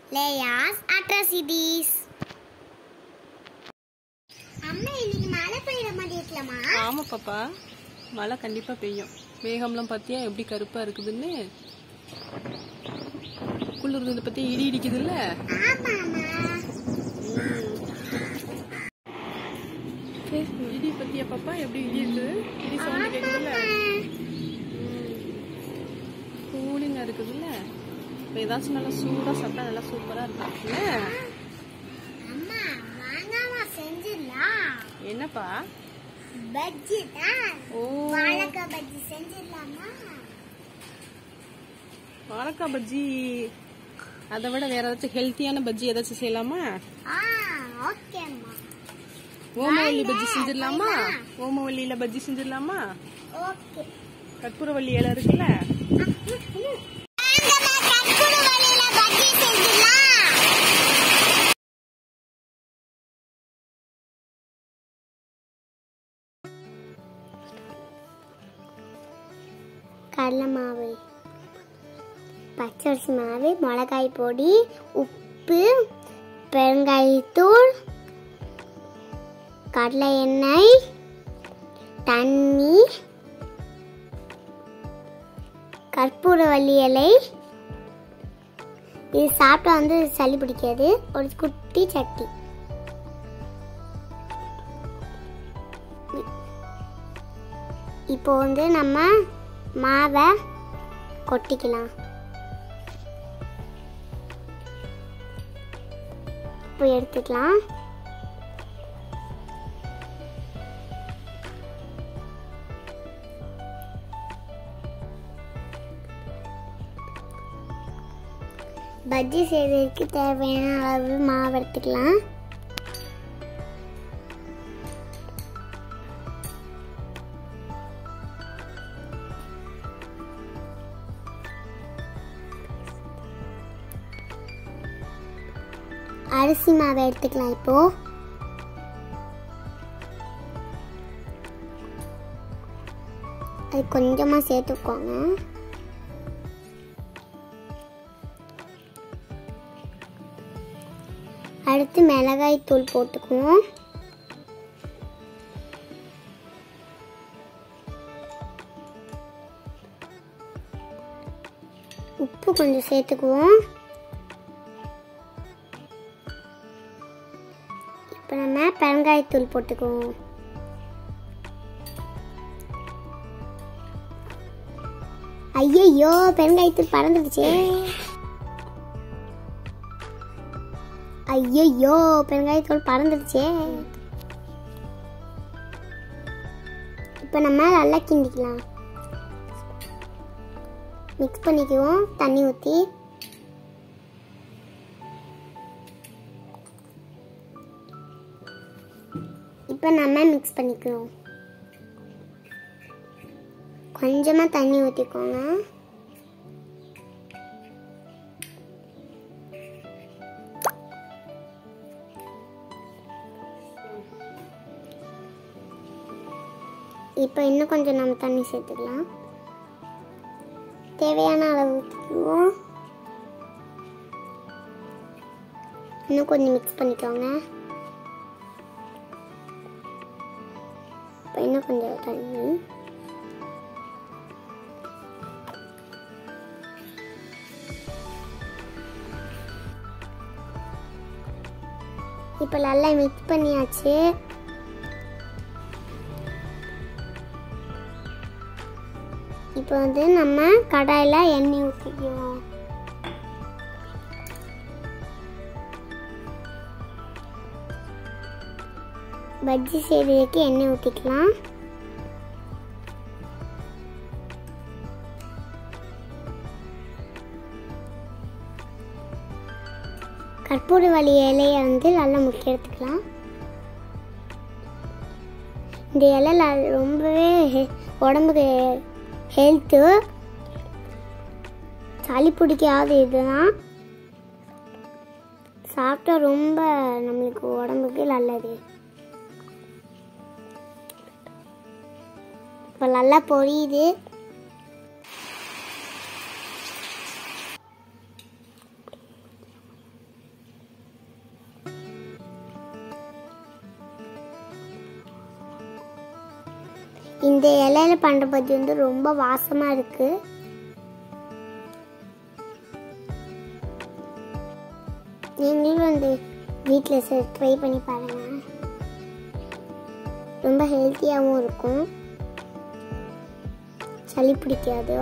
லேயாஸ் atrocities அம்மா இன்னைக்கு மழை பெய்யுற மாதிரி இருக்கலாமா ஆமா பாப்பா மழை கண்டிப்பா பெய்யும் மேகம்லாம் பார்த்தியா எப்படி கருப்பா இருக்குதுன்னு குளிர்றது பத்தி இடி இடிக்குது இல்ல ஆமாமா இடி பத்தியா பாப்பா எப்படி இடி இருக்குது இடி சவுண்ட் கேக்குதுல்ல கூலிங்கா இருக்குதுல்ல இப்போ ஏதாச்சும் நல்லா சூடா சாப்பிட்டா நல்லா சூப்பரா இருக்கும்ல அம்மா வாங்காமா செஞ்சிடலாம் என்னப்பா பஜ்ஜி தான் ஓ வாழைக்காய் பஜ்ஜி செஞ்சிடலாமா வாழைக்காய் பஜ்ஜி அதை விட வேற ஏதாச்சும் ஹெல்த்தியான பஜ்ஜி ஏதாச்சும் செய்யலாமா ஆ ஓகேம்மா ஓமவல்லி பஜ்ஜி செஞ்சிடலாமா ஓமவல்லியில பஜ்ஜி செஞ்சிடலாமா ஓகே கற்பூரவல்லி இலை இருக்குல்ல கடலை மாவு பச்சரிசி மாவு மிளகாய் பொடி உப்பு பெருங்காயத்தூள் கடலை எண்ணெய் தண்ணி கற்பூரவள்ளி இலை இது சாப்பிட்டா வந்து சளி பிடிக்காது ஒரு குட்டி சட்டி இப்போ வந்து நம்ம மாவை கொட்டிக்கலாம் இப்போ எடுத்துக்கலாம் பஜ்ஜி செய்வதற்கு தேவையான அளவு மாவு எடுத்துக்கலாம் அரிசி மாவை எடுத்துக்கலாம் இப்போ அது கொஞ்சமா சேர்த்துக்கோங்க அடுத்து மிளகாய் தூள் போட்டுக்குவோம் உப்பு கொஞ்சம் சேர்த்துக்குவோம் இப்போ நம்ம பெருங்காயத்தூள் போட்டுக்குவோம் ஐயையோ பெருங்காயத்தூள் பறந்துடுச்சே ஐயையோ பெருங்காயத்தூள் பறந்துடுச்சே இப்போ நம்ம நல்லா கிண்டிக்கலாம் மிக்ஸ் பண்ணிக்குவோம் தண்ணி ஊற்றி இப்போ நம்ம மிக்ஸ் பண்ணிக்குவோம் கொஞ்சமாக தண்ணி ஊற்றிக்கோங்க இப்போ இன்னும் கொஞ்சம் நம்ம தண்ணி சேர்த்துக்கலாம் தேவையான அளவு ஊற்றிக்குவோம் இன்னும் கொஞ்சம் மிக்ஸ் பண்ணிக்கோங்க இப்போ இன்னும் கொஞ்சம் தண்ணி இப்போ நல்லா மிக்ஸ் பண்ணியாச்சு இப்போ வந்து நம்ம கடாயில் எண்ணெய் ஊற்றிக்குவோம் பஜ்ஜி செய்வதற்கு எண்ணெய் ஊற்றிக்கலாம் கற்பூர வழி இலையை வந்து நல்லா முக்கிய எடுத்துக்கலாம் இந்த இலை ல- ரொம்பவே ஹெ- உடம்புக்கு ஹெல்த்து சளி பிடிக்காத இதுதான் சாப்பிட்டா ரொம்ப நம்மளுக்கு உடம்புக்கு நல்லது இப்போ நல்லா பொரியுது இந்த இலையில பண்ணுற பஜ்ஜி வந்து ரொம்ப வாசமாக இருக்கு நீங்களும் வந்து வீட்டில் ட்ரை பண்ணி பாருங்க ரொம்ப ஹெல்த்தியாகவும் இருக்கும் சளி பிடிக்காது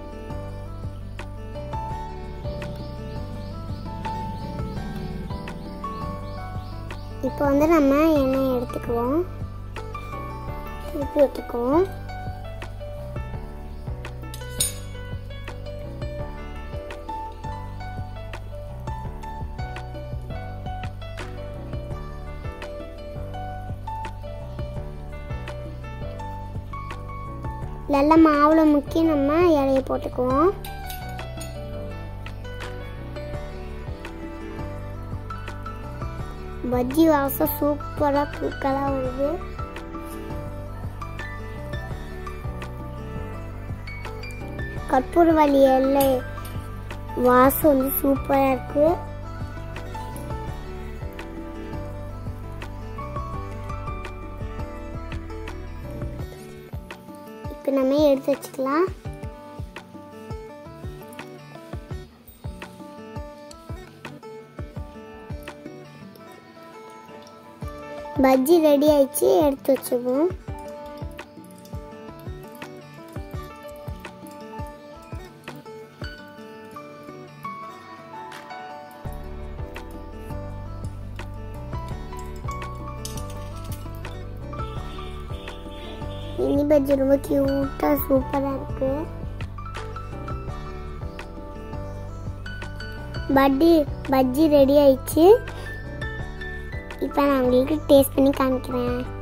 இப்போ வந்து நம்ம எண்ணெய் எடுத்துக்குவோம் திருப்பி விட்டுக்குவோம் நல்லா மாவில் முக்கி நம்ம இலையை போட்டுக்குவோம் பஜ்ஜி வாசம் சூப்பராக தூக்கலாக வருது கற்பூரவள்ளி எல்லை வாசம் வந்து சூப்பராக இருக்கு இப்போ நம்ம எடுத்து வச்சுக்கலாம் பஜ்ஜி ரெடி ஆயிடுச்சு எடுத்து வச்சுக்குவோம் மினி பஜ்ஜி ரொம்ப கியூட்டாக சூப்பராக இருக்கு பட்டி பஜ்ஜி ரெடி ஆயிடுச்சு இப்போ நான் உங்களுக்கு டேஸ்ட் பண்ணி காமிக்கிறேன்